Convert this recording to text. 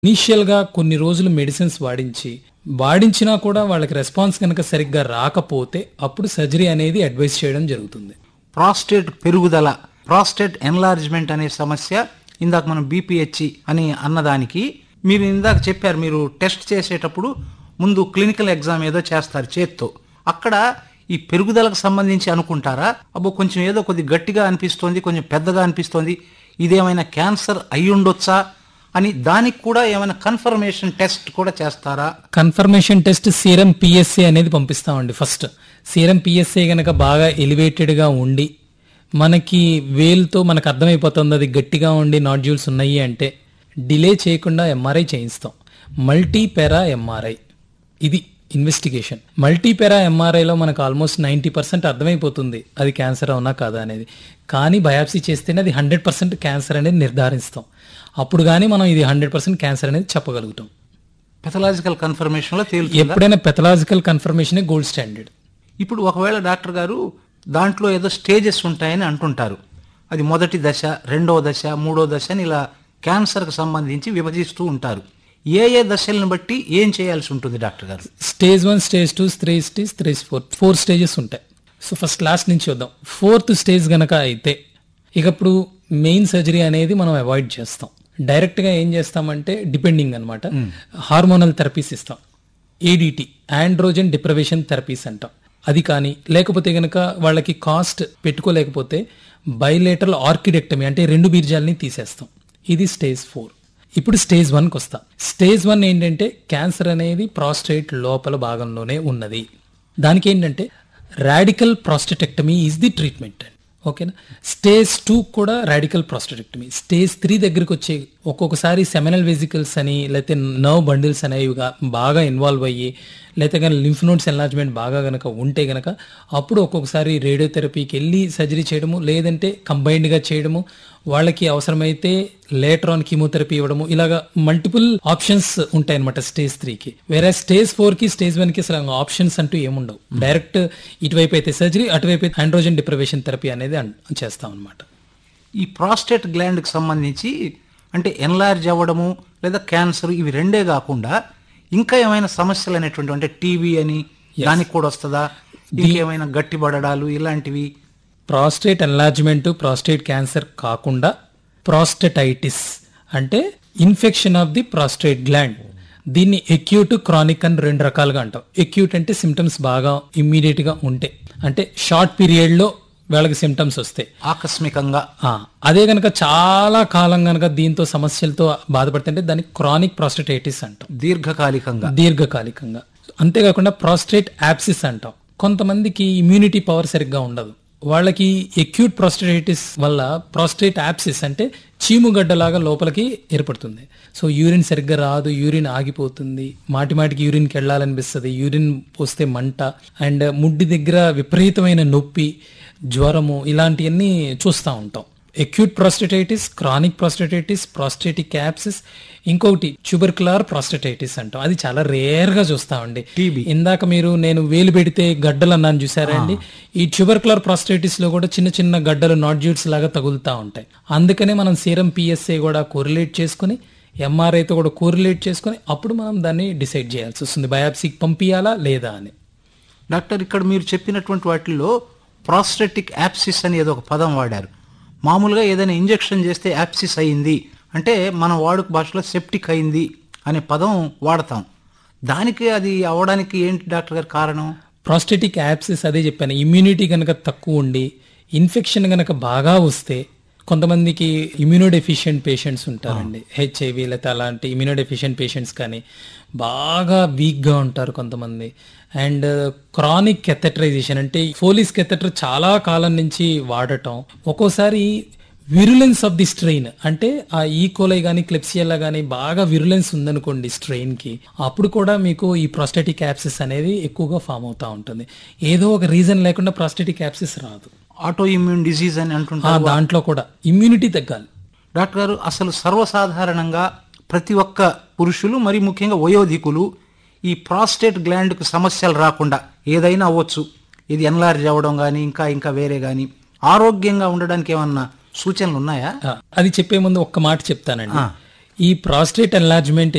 Initial గా కొన్ని రోజులు మెడిసిన్స్ వాడించి వాడించినా కూడా వాళ్ళకి రెస్పాన్స్ కనుక సరిగ్గా రాకపోతే అప్పుడు సర్జరీ అనేది అడ్వైస్ చేయడం జరుగుతుంది ప్రాస్టేట్ పెరుగుదల ప్రాస్టేట్ ఎన్లార్జ్మెంట్ అనే సమస్య ఇందాక మనం బీపీహెచ్ అని అన్నదానికి మీరు ఇందాక చెప్పారు మీరు టెస్ట్ చేసేటప్పుడు ముందు క్లినికల్ ఎగ్జామ్ ఏదో చేస్తారు చేత్తో అక్కడ ఈ పెరుగుదలకు సంబంధించి అనుకుంటారా అబ్బో కొంచెం ఏదో కొద్ది గట్టిగా అనిపిస్తోంది కొంచెం పెద్దగా అనిపిస్తోంది ఇదేమైనా క్యాన్సర్ అయి ఉండొచ్చా అని దానికి కూడా ఏమైనా కన్ఫర్మేషన్ టెస్ట్ కూడా చేస్తారా కన్ఫర్మేషన్ టెస్ట్ సీరం పిఎస్ఏ అనేది పంపిస్తామండి ఫస్ట్ సీరం పిఎస్ఏ గనక బాగా ఎలివేటెడ్ గా ఉండి మనకి వేలుతో మనకు అర్థమైపోతుంది అది గట్టిగా ఉండి నాడ్యూల్స్ ఉన్నాయి అంటే డిలే చేయకుండా ఎంఆర్ఐ చేయిస్తాం మల్టీపెరా ఎంఆర్ఐ ఇది ఇన్వెస్టిగేషన్ మల్టీపెరా ఎంఆర్ఐలో మనకు ఆల్మోస్ట్ నైంటీ పర్సెంట్ అర్థమైపోతుంది అది క్యాన్సర్ అవునా కాదా అనేది కానీ బయాప్సీ చేస్తేనే అది హండ్రెడ్ పర్సెంట్ క్యాన్సర్ అనేది నిర్ధారిస్తాం అప్పుడు కానీ మనం ఇది హండ్రెడ్ పర్సెంట్ క్యాన్సర్ అనేది చెప్పగలుగుతాం పెథలాజికల్ కన్ఫర్మేషన్లో తేలుతుంది ఎప్పుడైనా పెథలాజికల్ కన్ఫర్మేషన్ గోల్డ్ స్టాండర్డ్ ఇప్పుడు ఒకవేళ డాక్టర్ గారు దాంట్లో ఏదో స్టేజెస్ ఉంటాయని అంటుంటారు అది మొదటి దశ రెండవ దశ మూడో దశ అని ఇలా క్యాన్సర్కి సంబంధించి విభజిస్తూ ఉంటారు ఏ ఏ దశలను బట్టి ఏం చేయాల్సి ఉంటుంది డాక్టర్ గారు stage one stage two stage three stage four four stages ఉంటాయి సో ఫస్ట్ లాస్ట్ నుంచి చూద్దాం ఫోర్త్ స్టేజ్ గనక అయితే ఇక ఇప్పుడు మెయిన్ సర్జరీ అనేది మనం అవాయిడ్ చేస్తాం డైరెక్ట్ గా ఏం చేస్తామంటే డిపెండింగ్ అన్నమాట హార్మోనల్ థెరపీస్ ఇస్తాం ఏడిటి ఆండ్రోజన్ డిప్రవేషన్ థెరపీస్ అంటాం అది కానీ లేకపోతే గనక వాళ్ళకి కాస్ట్ పెట్టుకోలేకపోతే బైలేటరల్ ఆర్కిడెక్టమీ అంటే రెండు బీర్జాలని తీసేస్తాం ఇది స్టేజ్ ఫోర్ ఇప్పుడు స్టేజ్ వన్కి వస్తా స్టేజ్ వన్ ఏంటంటే క్యాన్సర్ అనేది ప్రాస్టేట్ లోపల భాగంలోనే ఉన్నది దానికి ఏంటంటే radical prostatectomy is the treatment ఓకేనా స్టేజ్ టూ కూడా రాడికల్ ప్రాస్టెటెక్టమీ స్టేజ్ త్రీ దగ్గరికి వచ్చే ఒక్కొక్కసారి సెమినల్ వెజికల్స్ అని లేకపోతే నర్వ్ బండిల్స్ అనేవి గా- బాగా ఇన్వాల్వ్ అయ్యి లేకపోతే కానీ లింఫ్ నోడ్స్ ఎన్లార్జ్మెంట్ బాగా గనక ఉంటే గనక అప్పుడు ఒక్కొక్కసారి రేడియోథెరపీకి వెళ్ళి సర్జరీ చేయడము లేదంటే కంబైన్డ్గా చేయడము వాళ్ళకి అవసరమైతే లేటర్ ఆన్ కీమోథెరపీ ఇవ్వడము ఇలాగా మల్టిపుల్ ఆప్షన్స్ ఉంటాయి అనమాట స్టేజ్ త్రీకి వేరే స్టేజ్ ఫోర్ కి స్టేజ్ వన్ కి అసలు ఆప్షన్స్ అంటూ ఏముండవు డైరెక్ట్ ఇటువైపు అయితే సర్జరీ అటువైపు అయితే ఆండ్రోజన్ డిప్రవేషన్ థెరపీ అనేది అన్- చేస్తాం అనమాట ఈ ప్రాస్టేట్ గ్లాండ్కి సంబంధించి అంటే ఎన్లార్జ్ అవ్వడము లేదా క్యాన్సర్ ఇవి రెండే కాకుండా ఇంకా ఏమైనా సమస్యలు అనేటువంటి అంటే టీవీ అని దానికి కూడా వస్తుందా ఇంకేమైనా గట్టిపడడాలు ఇలాంటివి ప్రాస్టేట్ ఎన్లార్జ్మెంట్ ప్రాస్టేట్ క్యాన్సర్ కాకుండా ప్రాస్టెటైటిస్ అంటే infection of the prostate gland దీన్ని ఎక్యూట్ క్రానిక్ అని రెండు రకాలుగా అంటాం ఎక్యూట్ అంటే సిమ్టమ్స్ బాగా ఇమ్మీడియట్ గా ఉంటాయి అంటే షార్ట్ పీరియడ్ లో వాళ్ళకి సిమ్టమ్స్ వస్తాయి ఆకస్మికంగా ఆ, అదే గనక చాలా కాలం గనక దీంతో సమస్యలతో బాధపడుతుంటే దాన్ని క్రానిక్ ప్రాస్టేటైటిస్ అంటాం దీర్ఘకాలికంగా దీర్ఘకాలికంగా అంతేకాకుండా ప్రాస్టేట్ యాప్సిస్ అంటాం కొంతమందికి ఇమ్యూనిటీ పవర్ సరిగ్గా ఉండదు వాళ్ళకి ఎక్యూట్ ప్రాస్టేటైటిస్ వల్ల ప్రాస్టేట్ యాప్సిస్ అంటే చీముగడ్డలాగా లోపలికి ఏర్పడుతుంది సో యూరిన్ సరిగ్గా రాదు యూరిన్ ఆగిపోతుంది మాటి మాటికి యూరిన్కి వెళ్ళాలనిపిస్తుంది యూరిన్ పోస్తే మంట అండ్ ముడ్డి దగ్గర విపరీతమైన నొప్పి జ్వరము ఇలాంటివన్నీ చూస్తూ ఉంటాం acute prostatitis chronic prostatitis prostatic abscess ఇంకొకటి ట్యూబర్కులార్ ప్రాస్టేటైటిస్ అంటాం అది చాలా రేర్ గా చూస్తామండి TB. ఇందాక మీరు నేను వేలు పెడితే గడ్డలు అన్నాను చూసారా అండి ఈ ట్యూబర్కులర్ ప్రాస్టైటిస్ లో కూడా చిన్న చిన్న గడ్డలు నాడ్యూట్స్ లాగా తగులుతా ఉంటాయి అందుకనే మనం సీరం పిఎస్ఏ కూడా కోరిలేట్ చేసుకుని ఎంఆర్ఐతో కూడా కోరిలేట్ చేసుకుని అప్పుడు మనం దాన్ని డిసైడ్ చేయాల్సి వస్తుంది బయాప్సీకి పంపించాలా లేదా అని డాక్టర్ ఇక్కడ మీరు చెప్పినటువంటి వాటిల్లో ప్రాస్టెటిక్ యాప్సిస్ అని ఏదో ఒక పదం వాడారు మామూలుగా ఏదైనా ఇంజెక్షన్ చేస్తే యాప్సిస్ అయింది అంటే మన వాడుక భాషలో సెప్టిక్ అయింది అనే పదం వాడతాం దానికి అది అవడానికి ఏంటి డాక్టర్ గారు కారణం ప్రాస్టెటిక్ యాప్సిస్ అదే చెప్పాను ఇమ్యూనిటీ కనుక తక్కువ ఉండి ఇన్ఫెక్షన్ కనుక బాగా వస్తే కొంతమందికి ఇమ్యూనోడెఫిషియెంట్ పేషెంట్స్ ఉంటారండి హెచ్ఐవి లేకపోతే అలాంటి ఇమ్యూనోడెఫిషియెంట్ పేషెంట్స్ కానీ బాగా వీక్గా ఉంటారు కొంతమంది అండ్ క్రానిక్ కెథెటరైజేషన్ అంటే ఫోలిస్ కెథెటర్ చాలా కాలం నుంచి వాడటం ఒక్కోసారి విరులెన్స్ ఆఫ్ ది స్ట్రెయిన్ అంటే ఆ ఈకోలై కానీ క్లెప్సియల్లా కానీ బాగా విరులెన్స్ ఉందనుకోండి స్ట్రెయిన్ కి అప్పుడు కూడా మీకు ఈ ప్రాస్టెటిక్ యాప్సిస్ అనేది ఎక్కువగా ఫామ్ అవుతా ఉంటుంది ఏదో ఒక రీజన్ లేకుండా ప్రాస్టెటిక్ యాప్సిస్ రాదు ఆటో ఇమ్యూన్ డిసీజ్ అని ఆ అంటుంటారు దాంట్లో కూడా ఇమ్యూనిటీ తగ్గాలి డాక్టర్ గారు అసలు సర్వసాధారణంగా ప్రతి ఒక్క పురుషులు మరి ముఖ్యంగా వయోధికులు ఈ ప్రాస్టేట్ గ్లాండ్కు సమస్యలు రాకుండా ఏదైనా అవ్వచ్చు ఇది ఎన్లార్జ్ అవ్వడం కానీ ఇంకా ఇంకా వేరే కానీ ఆరోగ్యంగా ఉండడానికి ఏమన్నా సూచనలు ఉన్నాయా ఆ, అది చెప్పే ముందు ఒక్క మాట చెప్తానండి ఆ. ఈ ప్రాస్టేట్ ఎన్లార్జ్మెంట్